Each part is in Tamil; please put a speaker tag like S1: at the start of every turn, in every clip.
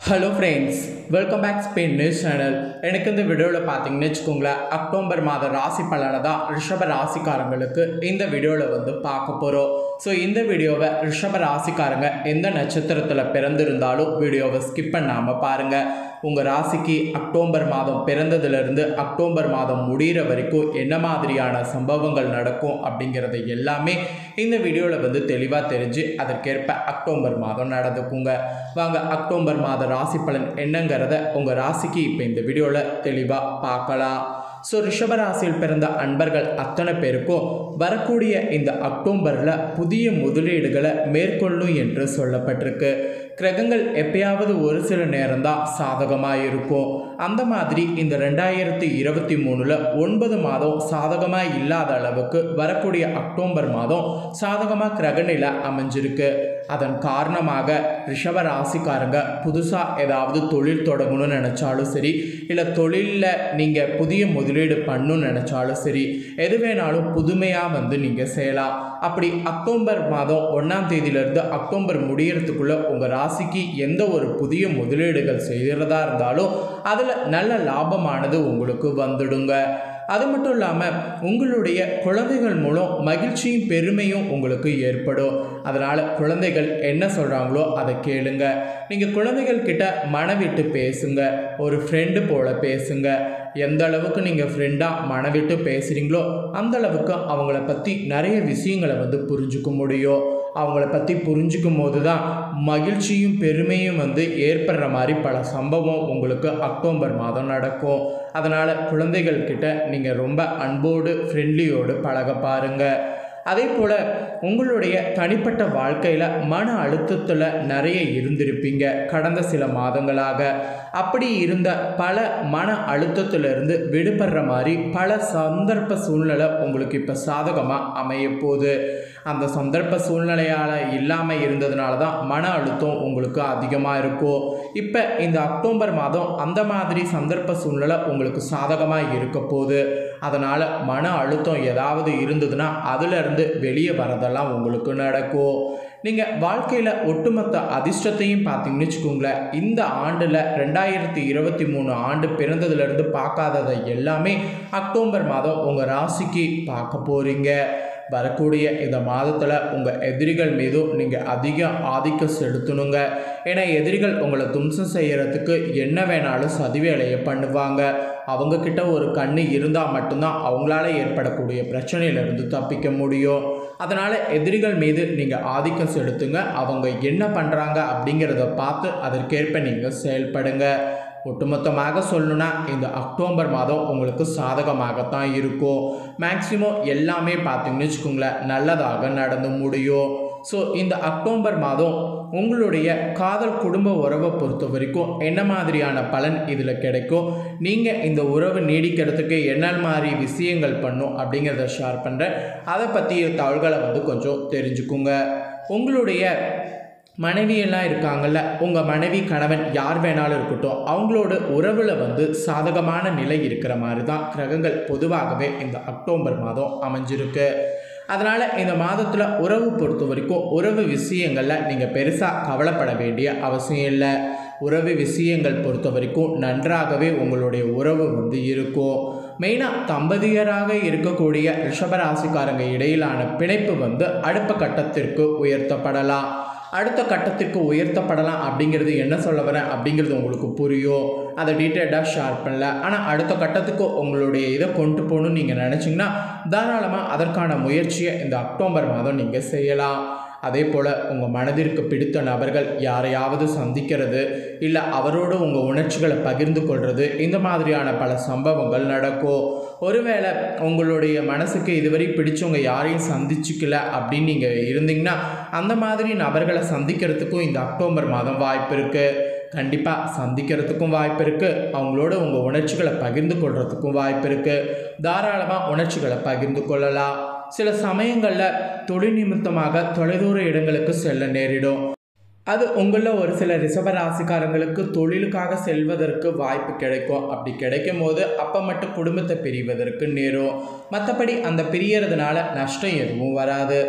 S1: hello friends welcome back Spain news channel எனக்கு இந்த வீடியோவில் பார்த்தீங்கன்னு வச்சுக்கோங்களேன் அக்டோபர் மாத ராசி பலனை தான் ரிஷப ராசிக்காரங்களுக்கு இந்த வீடியோவில் வந்து பார்க்க போகிறோம் ஸோ இந்த வீடியோவை ரிஷப ராசிக்காரங்க எந்த நட்சத்திரத்தில் பிறந்திருந்தாலும் வீடியோவை ஸ்கிப் பண்ணாமல் பாருங்கள் உங்கள் ராசிக்கு அக்டோபர் மாதம் பிறந்ததுலேருந்து அக்டோபர் மாதம் முடிகிற வரைக்கும் என்ன மாதிரியான சம்பவங்கள் நடக்கும் அப்படிங்கிறத எல்லாமே இந்த வீடியோவில் வந்து தெளிவாக தெரிஞ்சு அதற்கேற்ப அக்டோபர் மாதம் நடந்துக்குங்க வாங்க அக்டோபர் மாத ராசி பலன் என்னங்கிறத உங்கள் ராசிக்கு இப்போ இந்த வீடியோவில் தெளிவாக பார்க்கலாம் ஸோ ரிஷபராசியில் பிறந்த அன்பர்கள் அத்தனை பேருக்கும் வரக்கூடிய இந்த அக்டோபரில் புதிய முதலீடுகளை மேற்கொள்ளும் என்று சொல்லப்பட்டிருக்கு கிரகங்கள் எப்பயாவது ஒரு சில நேரம்தான் சாதகமாக இருக்கும் அந்த மாதிரி இந்த ரெண்டாயிரத்தி இருபத்தி மூணில் ஒன்பது மாதம் சாதகமாக இல்லாத அளவுக்கு வரக்கூடிய அக்டோபர் மாதம் சாதகமாக கிரகநிலை அமைஞ்சிருக்கு அதன் காரணமாக ரிஷப ராசிக்காரங்க புதுசாக ஏதாவது தொழில் தொடங்கணும்னு நினச்சாலும் சரி இல்லை தொழிலில் நீங்கள் புதிய முதலீடு பண்ணணும்னு நினச்சாலும் சரி எது வேணாலும் புதுமையாக வந்து நீங்கள் செய்யலாம் அப்படி அக்டோபர் மாதம் ஒன்றாம் தேதியிலேருந்து அக்டோபர் முடியறதுக்குள்ளே உங்கள் ராசிக்கு எந்த ஒரு புதிய முதலீடுகள் செய்கிறதா இருந்தாலும் அதில் நல்ல லாபமானது உங்களுக்கு வந்துடுங்க அது மட்டும் இல்லாமல் உங்களுடைய குழந்தைகள் மூலம் மகிழ்ச்சியும் பெருமையும் உங்களுக்கு ஏற்படும் அதனால் குழந்தைகள் என்ன சொல்கிறாங்களோ அதை கேளுங்க நீங்கள் குழந்தைகள் கிட்ட மனவிட்டு பேசுங்க ஒரு ஃப்ரெண்டு போல் பேசுங்க எந்த அளவுக்கு நீங்கள் ஃப்ரெண்டாக மனவிட்டு பேசுகிறீங்களோ அந்த அளவுக்கு அவங்கள பற்றி நிறைய விஷயங்களை வந்து புரிஞ்சுக்க முடியும் அவங்கள பற்றி புரிஞ்சுக்கும் போது தான் மகிழ்ச்சியும் பெருமையும் வந்து ஏற்படுற மாதிரி பல சம்பவம் உங்களுக்கு அக்டோபர் மாதம் நடக்கும் அதனால் குழந்தைகள் கிட்ட நீங்கள் ரொம்ப அன்போடு ஃப்ரெண்ட்லியோடு பழக பாருங்கள் அதே போல் உங்களுடைய தனிப்பட்ட வாழ்க்கையில் மன அழுத்தத்தில் நிறைய இருந்திருப்பீங்க கடந்த சில மாதங்களாக அப்படி இருந்த பல மன அழுத்தத்திலிருந்து விடுபடுற மாதிரி பல சந்தர்ப்ப சூழ்நிலை உங்களுக்கு இப்போ சாதகமாக அமைய போகுது அந்த சந்தர்ப்ப சூழ்நிலையால் இல்லாமல் இருந்ததுனால தான் மன அழுத்தம் உங்களுக்கு அதிகமாக இருக்கும் இப்போ இந்த அக்டோபர் மாதம் அந்த மாதிரி சந்தர்ப்ப சூழ்நிலை உங்களுக்கு சாதகமாக இருக்க போகுது அதனால் மன அழுத்தம் ஏதாவது இருந்ததுன்னா அதிலிருந்து வெளியே வரதெல்லாம் உங்களுக்கு நடக்கும் நீங்கள் வாழ்க்கையில் ஒட்டுமொத்த அதிர்ஷ்டத்தையும் பார்த்தீங்கன்னு வச்சுக்கோங்களேன் இந்த ஆண்டில் ரெண்டாயிரத்தி இருபத்தி மூணு ஆண்டு பிறந்ததுலேருந்து பார்க்காததை எல்லாமே அக்டோபர் மாதம் உங்கள் ராசிக்கு பார்க்க போகிறீங்க வரக்கூடிய இந்த மாதத்தில் உங்கள் எதிரிகள் மீதும் நீங்கள் அதிக ஆதிக்கம் செலுத்தணுங்க ஏன்னா எதிரிகள் உங்களை தும்சம் செய்கிறதுக்கு என்ன வேணாலும் சதி வேலையை பண்ணுவாங்க அவங்கக்கிட்ட ஒரு கண் இருந்தால் மட்டும்தான் அவங்களால ஏற்படக்கூடிய பிரச்சனையிலிருந்து தப்பிக்க முடியும் அதனால் எதிரிகள் மீது நீங்கள் ஆதிக்கம் செலுத்துங்க அவங்க என்ன பண்ணுறாங்க அப்படிங்கிறத பார்த்து அதற்கேற்ப நீங்கள் செயல்படுங்க ஒட்டுமொத்தமாக சொல்லணுன்னா இந்த அக்டோபர் மாதம் உங்களுக்கு சாதகமாகத்தான் இருக்கும் மேக்சிமம் எல்லாமே பார்த்தீங்கன்னு வச்சுக்கோங்களேன் நல்லதாக நடந்து முடியும் ஸோ இந்த அக்டோபர் மாதம் உங்களுடைய காதல் குடும்ப உறவை பொறுத்த வரைக்கும் என்ன மாதிரியான பலன் இதில் கிடைக்கும் நீங்கள் இந்த உறவு நீடிக்கிறதுக்கு என்ன மாதிரி விஷயங்கள் பண்ணும் அப்படிங்கிறத ஷேர் பண்ணுறேன் அதை பற்றிய தகவல்களை வந்து கொஞ்சம் தெரிஞ்சுக்குங்க உங்களுடைய மனைவியெல்லாம் இருக்காங்கல்ல உங்கள் மனைவி கணவன் யார் வேணாலும் இருக்கட்டும் அவங்களோட உறவில் வந்து சாதகமான நிலை இருக்கிற மாதிரி தான் கிரகங்கள் பொதுவாகவே இந்த அக்டோபர் மாதம் அமைஞ்சிருக்கு அதனால் இந்த மாதத்தில் உறவு பொறுத்த வரைக்கும் உறவு விஷயங்களில் நீங்கள் பெருசாக கவலைப்பட வேண்டிய அவசியம் இல்லை உறவு விஷயங்கள் பொறுத்த வரைக்கும் நன்றாகவே உங்களுடைய உறவு வந்து இருக்கும் மெயினாக தம்பதியராக இருக்கக்கூடிய ரிஷபராசிக்காரங்க இடையிலான பிணைப்பு வந்து அடுத்த கட்டத்திற்கு உயர்த்தப்படலாம் அடுத்த கட்டத்திற்கு உயர்த்தப்படலாம் அப்படிங்கிறது என்ன சொல்ல வரேன் அப்படிங்கிறது உங்களுக்கு புரியும் அதை டீட்டெயில்டாக ஷேர் பண்ணல ஆனால் அடுத்த கட்டத்துக்கு உங்களுடைய இதை கொண்டு போகணும்னு நீங்கள் நினச்சிங்கன்னா தாராளமாக அதற்கான முயற்சியை இந்த அக்டோபர் மாதம் நீங்கள் செய்யலாம் அதே போல் உங்கள் மனதிற்கு பிடித்த நபர்கள் யாரையாவது சந்திக்கிறது இல்லை அவரோடு உங்கள் உணர்ச்சிகளை பகிர்ந்து கொள்வது இந்த மாதிரியான பல சம்பவங்கள் நடக்கும் ஒருவேளை உங்களுடைய மனசுக்கு இதுவரை பிடிச்சவங்க யாரையும் சந்திச்சுக்கல அப்படின்னு நீங்கள் இருந்தீங்கன்னா அந்த மாதிரி நபர்களை சந்திக்கிறதுக்கும் இந்த அக்டோபர் மாதம் வாய்ப்பு இருக்குது கண்டிப்பாக சந்திக்கிறதுக்கும் வாய்ப்பு இருக்குது அவங்களோட உங்கள் உணர்ச்சிகளை பகிர்ந்து கொள்றதுக்கும் வாய்ப்பு இருக்குது தாராளமாக உணர்ச்சிகளை பகிர்ந்து கொள்ளலாம் சில சமயங்களில் தொழில் நிமித்தமாக தொலைதூர இடங்களுக்கு செல்ல நேரிடும் அது உங்களில் ஒரு சில ரிஷப ராசிக்காரங்களுக்கு தொழிலுக்காக செல்வதற்கு வாய்ப்பு கிடைக்கும் அப்படி கிடைக்கும் போது அப்போ மட்டும் குடும்பத்தை பிரிவதற்கு நேரும் மற்றபடி அந்த பிரியறதுனால நஷ்டம் எதுவும் வராது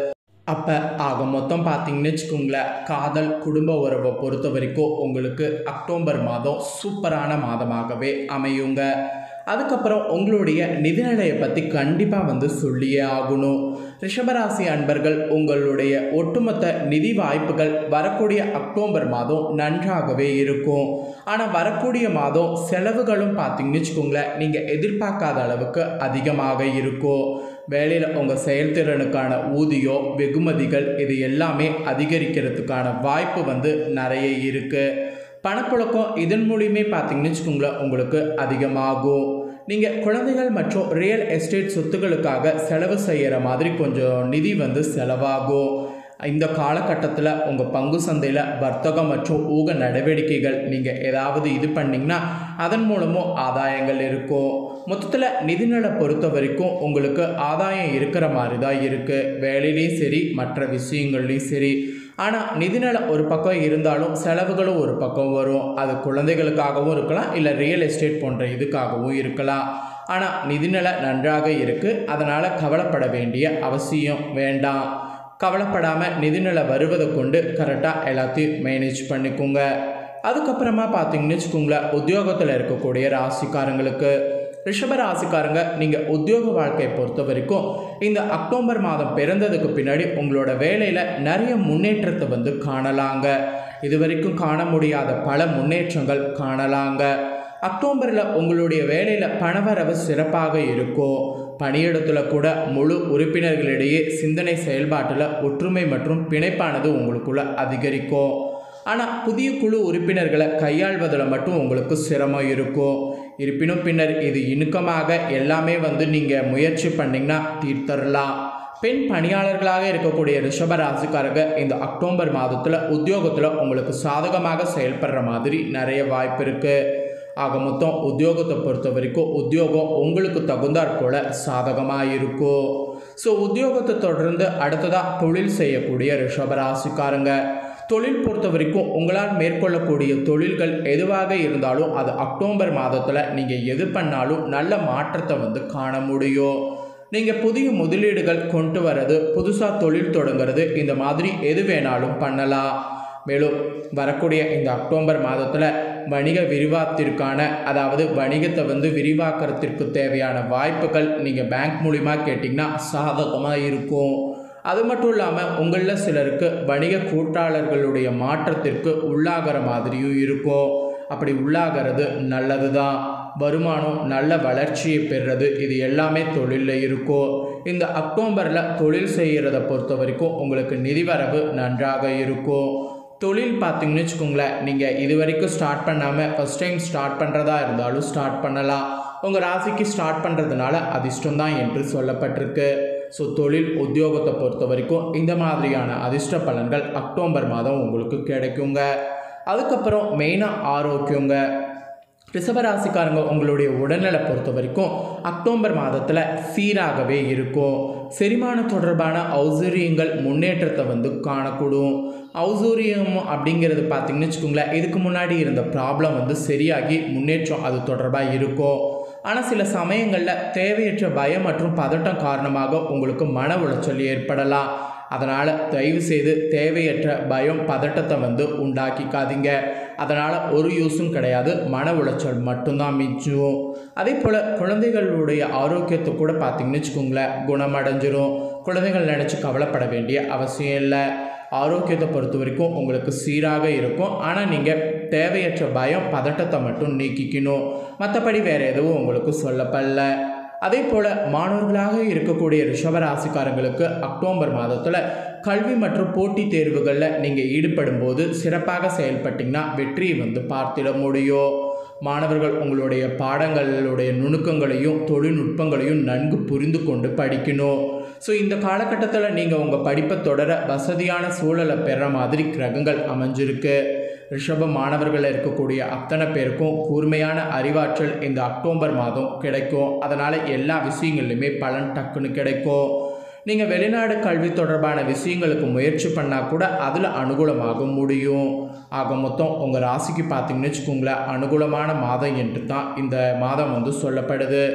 S1: அப்போ ஆக மொத்தம் பார்த்தீங்கன்னு வச்சுக்கோங்களேன் காதல் குடும்ப உறவை பொறுத்த வரைக்கும் உங்களுக்கு அக்டோபர் மாதம் சூப்பரான மாதமாகவே அமையுங்க அதுக்கப்புறம் உங்களுடைய நிதிநிலையை பற்றி கண்டிப்பாக வந்து சொல்லியே ஆகணும் ரிஷபராசி அன்பர்கள் உங்களுடைய ஒட்டுமொத்த நிதி வாய்ப்புகள் வரக்கூடிய அக்டோபர் மாதம் நன்றாகவே இருக்கும் ஆனால் வரக்கூடிய மாதம் செலவுகளும் பார்த்தீங்கன்னு வச்சுக்கோங்களேன் நீங்கள் எதிர்பார்க்காத அளவுக்கு அதிகமாக இருக்கும் வேலையில் உங்கள் செயல்திறனுக்கான ஊதியம் வெகுமதிகள் இது எல்லாமே அதிகரிக்கிறதுக்கான வாய்ப்பு வந்து நிறைய இருக்குது பணப்புழக்கம் இதன் மூலியமே பார்த்தீங்கன்னு வச்சுக்கோங்களேன் உங்களுக்கு அதிகமாகும் நீங்கள் குழந்தைகள் மற்றும் ரியல் எஸ்டேட் சொத்துக்களுக்காக செலவு செய்கிற மாதிரி கொஞ்சம் நிதி வந்து செலவாகும் இந்த காலகட்டத்தில் உங்கள் பங்கு சந்தையில் வர்த்தகம் மற்றும் ஊக நடவடிக்கைகள் நீங்கள் ஏதாவது இது பண்ணிங்கன்னா அதன் மூலமும் ஆதாயங்கள் இருக்கும் மொத்தத்தில் நிதிநிலை பொறுத்த வரைக்கும் உங்களுக்கு ஆதாயம் இருக்கிற மாதிரி தான் இருக்குது வேலையிலையும் சரி மற்ற விஷயங்கள்லையும் சரி ஆனால் நிதிநிலை ஒரு பக்கம் இருந்தாலும் செலவுகளும் ஒரு பக்கம் வரும் அது குழந்தைகளுக்காகவும் இருக்கலாம் இல்லை ரியல் எஸ்டேட் போன்ற இதுக்காகவும் இருக்கலாம் ஆனால் நிதிநிலை நன்றாக இருக்குது அதனால் கவலைப்பட வேண்டிய அவசியம் வேண்டாம் கவலைப்படாமல் நிதிநிலை வருவதை கொண்டு கரெக்டாக எல்லாத்தையும் மேனேஜ் பண்ணிக்கோங்க அதுக்கப்புறமா பார்த்தீங்கன்னு வச்சுக்கோங்களேன் உத்தியோகத்தில் இருக்கக்கூடிய ராசிக்காரங்களுக்கு ரிஷப ராசிக்காரங்க நீங்கள் உத்தியோக வாழ்க்கையை பொறுத்த வரைக்கும் இந்த அக்டோபர் மாதம் பிறந்ததுக்கு பின்னாடி உங்களோட வேலையில் நிறைய முன்னேற்றத்தை வந்து காணலாங்க இது வரைக்கும் காண முடியாத பல முன்னேற்றங்கள் காணலாங்க அக்டோபரில் உங்களுடைய வேலையில் பணவரவு சிறப்பாக இருக்கும் பணியிடத்தில் கூட முழு உறுப்பினர்களிடையே சிந்தனை செயல்பாட்டில் ஒற்றுமை மற்றும் பிணைப்பானது உங்களுக்குள்ள அதிகரிக்கும் ஆனால் புதிய குழு உறுப்பினர்களை கையாள்வதில் மட்டும் உங்களுக்கு சிரமம் இருக்கும் இருப்பினும் பின்னர் இது இணுக்கமாக எல்லாமே வந்து நீங்கள் முயற்சி பண்ணிங்கன்னா தீர்த்தரலாம் பெண் பணியாளர்களாக இருக்கக்கூடிய ரிஷப ராசிக்காரங்க இந்த அக்டோபர் மாதத்தில் உத்தியோகத்தில் உங்களுக்கு சாதகமாக செயல்படுற மாதிரி நிறைய வாய்ப்பு இருக்குது ஆக மொத்தம் உத்தியோகத்தை பொறுத்த வரைக்கும் உத்தியோகம் உங்களுக்கு தகுந்தாற் போல சாதகமாக இருக்கும் ஸோ உத்தியோகத்தை தொடர்ந்து அடுத்ததாக தொழில் செய்யக்கூடிய ரிஷபராசிக்காரங்க தொழில் பொறுத்த வரைக்கும் உங்களால் மேற்கொள்ளக்கூடிய தொழில்கள் எதுவாக இருந்தாலும் அது அக்டோபர் மாதத்தில் நீங்கள் எது பண்ணாலும் நல்ல மாற்றத்தை வந்து காண முடியும் நீங்கள் புதிய முதலீடுகள் கொண்டு வர்றது புதுசாக தொழில் தொடங்குறது இந்த மாதிரி எது வேணாலும் பண்ணலாம் மேலும் வரக்கூடிய இந்த அக்டோபர் மாதத்தில் வணிக விரிவாக்கத்திற்கான அதாவது வணிகத்தை வந்து விரிவாக்கிறதுக்கு தேவையான வாய்ப்புகள் நீங்கள் பேங்க் மூலிமா கேட்டிங்கன்னா சாதகமாக இருக்கும் அது மட்டும் இல்லாமல் உங்களில் சிலருக்கு வணிக கூட்டாளர்களுடைய மாற்றத்திற்கு உள்ளாகிற மாதிரியும் இருக்கும் அப்படி உள்ளாகிறது நல்லது தான் வருமானம் நல்ல வளர்ச்சியை பெறுறது இது எல்லாமே தொழிலில் இருக்கும் இந்த அக்டோபரில் தொழில் செய்கிறத பொறுத்த வரைக்கும் உங்களுக்கு நிதி வரவு நன்றாக இருக்கும் தொழில் பார்த்தீங்கன்னு வச்சுக்கோங்களேன் நீங்கள் இது வரைக்கும் ஸ்டார்ட் பண்ணாமல் ஃபஸ்ட் டைம் ஸ்டார்ட் பண்ணுறதா இருந்தாலும் ஸ்டார்ட் பண்ணலாம் உங்கள் ராசிக்கு ஸ்டார்ட் பண்ணுறதுனால அதிர்ஷ்டம் தான் என்று சொல்லப்பட்டிருக்கு ஸோ தொழில் உத்தியோகத்தை பொறுத்த வரைக்கும் இந்த மாதிரியான அதிர்ஷ்ட பலன்கள் அக்டோபர் மாதம் உங்களுக்கு கிடைக்குங்க அதுக்கப்புறம் மெயினாக ஆரோக்கியங்க ரிஷபராசிக்காரங்க உங்களுடைய உடல்நலை பொறுத்த வரைக்கும் அக்டோபர் மாதத்தில் சீராகவே இருக்கும் செரிமானம் தொடர்பான ஔசரியங்கள் முன்னேற்றத்தை வந்து காணக்கூடும் ஔசூரியம் அப்படிங்கிறது பார்த்தீங்கன்னு வச்சுக்கோங்களேன் இதுக்கு முன்னாடி இருந்த ப்ராப்ளம் வந்து சரியாகி முன்னேற்றம் அது தொடர்பாக இருக்கும் ஆனால் சில சமயங்களில் தேவையற்ற பயம் மற்றும் பதட்டம் காரணமாக உங்களுக்கு மன உளைச்சல் ஏற்படலாம் அதனால் தயவு செய்து தேவையற்ற பயம் பதட்டத்தை வந்து உண்டாக்கிக்காதீங்க அதனால் ஒரு யூஸும் கிடையாது மன உளைச்சல் மட்டும்தான் மிஞ்சும் அதே போல் குழந்தைகளுடைய ஆரோக்கியத்தை கூட பார்த்தீங்கன்னு வச்சுக்கோங்களேன் குணமடைஞ்சிரும் குழந்தைகள் நினச்சி கவலைப்பட வேண்டிய அவசியம் இல்லை ஆரோக்கியத்தை பொறுத்த வரைக்கும் உங்களுக்கு சீராக இருக்கும் ஆனால் நீங்கள் தேவையற்ற பயம் பதட்டத்தை மட்டும் நீக்கிக்கணும் மற்றபடி வேறு எதுவும் உங்களுக்கு சொல்லப்படல அதே போல் மாணவர்களாக இருக்கக்கூடிய ரிஷபராசிக்காரங்களுக்கு அக்டோபர் மாதத்தில் கல்வி மற்றும் போட்டித் தேர்வுகளில் நீங்கள் ஈடுபடும் போது சிறப்பாக செயல்பட்டிங்கன்னா வெற்றியை வந்து பார்த்திட முடியும் மாணவர்கள் உங்களுடைய பாடங்களுடைய நுணுக்கங்களையும் தொழில்நுட்பங்களையும் நன்கு புரிந்து கொண்டு படிக்கணும் ஸோ இந்த காலகட்டத்தில் நீங்கள் உங்கள் படிப்பை தொடர வசதியான சூழலை பெற மாதிரி கிரகங்கள் அமைஞ்சிருக்கு ரிஷப மாணவர்கள் இருக்கக்கூடிய அத்தனை பேருக்கும் கூர்மையான அறிவாற்றல் இந்த அக்டோபர் மாதம் கிடைக்கும் அதனால் எல்லா விஷயங்கள்லையுமே பலன் டக்குன்னு கிடைக்கும் நீங்கள் வெளிநாடு கல்வி தொடர்பான விஷயங்களுக்கு முயற்சி பண்ணால் கூட அதில் அனுகூலமாக முடியும் ஆக மொத்தம் உங்கள் ராசிக்கு பார்த்தீங்கன்னு வச்சுக்கோங்களேன் அனுகூலமான மாதம் என்று தான் இந்த மாதம் வந்து சொல்லப்படுது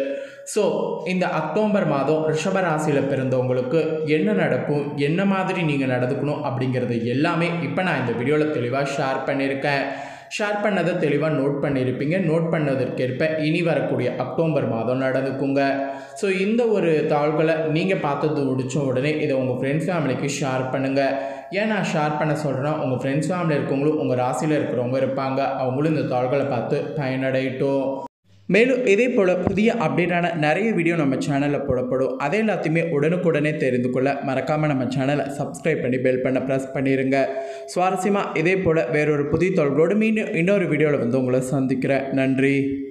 S1: ஸோ இந்த அக்டோபர் மாதம் ரிஷப ராசியில் பிறந்தவங்களுக்கு என்ன நடக்கும் என்ன மாதிரி நீங்கள் நடந்துக்கணும் அப்படிங்கிறது எல்லாமே இப்போ நான் இந்த வீடியோவில் தெளிவாக ஷேர் பண்ணியிருக்கேன் ஷேர் பண்ணதை தெளிவாக நோட் பண்ணியிருப்பீங்க நோட் பண்ணதற்கேற்ப இனி வரக்கூடிய அக்டோபர் மாதம் நடந்துக்குங்க ஸோ இந்த ஒரு தாள்களை நீங்கள் பார்த்தது முடிச்ச உடனே இதை உங்கள் ஃப்ரெண்ட்ஸ் ஃபேமிலிக்கு ஷேர் பண்ணுங்கள் ஏன் நான் ஷேர் பண்ண சொல்கிறேன்னா உங்கள் ஃப்ரெண்ட்ஸ் ஃபேமிலி இருக்கவங்களும் உங்கள் ராசியில் இருக்கிறவங்க இருப்பாங்க அவங்களும் இந்த தாள்களை பார்த்து பயனடையட்டும் மேலும் இதே போல் புதிய அப்டேட்டான நிறைய வீடியோ நம்ம சேனலில் போடப்படும் அதை எல்லாத்தையுமே உடனுக்குடனே தெரிந்து கொள்ள மறக்காமல் நம்ம சேனலை சப்ஸ்கிரைப் பண்ணி பெல் பண்ண ப்ரெஸ் பண்ணிடுங்க சுவாரஸ்யமாக இதே போல் வேறொரு புதிய தொழில்களோடு மீண்டும் இன்னொரு வீடியோவில் வந்து உங்களை சந்திக்கிறேன் நன்றி